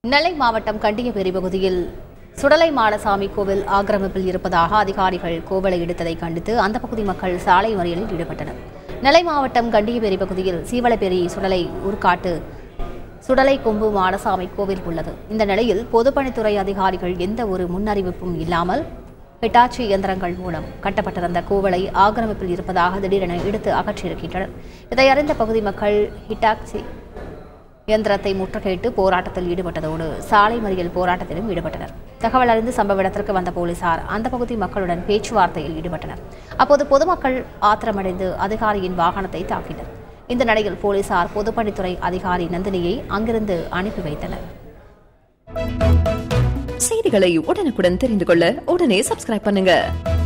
நெல்லை மாவட்டம் கண்டியபேரி பகுதியில் சுடலை மாடசாமி கோவில் ஆக்கிரமிப்பில் இருப்பதாக அதிகாரிகள் கோவலை எடுத்ததை கண்டித்து அந்த பகுதி மக்கள் சாலை மறியலில் ஈடுபட்டனர் நெல்லை மாவட்டம் கண்டியபேரி பகுதியில் சீவலப்பேரி சுடலை உருக்காட்டு சுடலை கொம்பு மாடசாமி கோவில் உள்ளது இந்த நிலையில் பொதுப்பணித்துறை அதிகாரிகள் எந்த ஒரு முன்னறிவிப்பும் இல்லாமல் ஹிட்டாச்சி இயந்திரங்கள் மூலம் கட்டப்பட்டிருந்த கோவலை ஆக்கிரமிப்பில் இருப்பதாக திடீரென எடுத்து அகற்றியிருக்கின்றனர் இதை அறிந்த பகுதி மக்கள் ஹிட்டாச்சி இயந்திரத்தை முற்றுகையிட்டு போராட்டத்தில் ஈடுபட்டதோடு சாலை மறியல் போராட்டத்திலும் ஈடுபட்டனர் தகவல் அறிந்து சம்பவ இடத்திற்கு வந்த போலீசார் அந்த பகுதி மக்களுடன் பேச்சுவார்த்தையில் ஈடுபட்டனர் அப்போது பொதுமக்கள் ஆத்திரமடைந்து அதிகாரியின் வாகனத்தை தாக்கினர் இந்த நிலையில் போலீசார் பொதுப்பணித்துறை அதிகாரி நந்தினியை அங்கிருந்து அனுப்பி வைத்தனர் செய்திகளை உடனுக்குடன் தெரிந்து கொள்ள உடனே சப்ஸ்கிரைப் பண்ணுங்க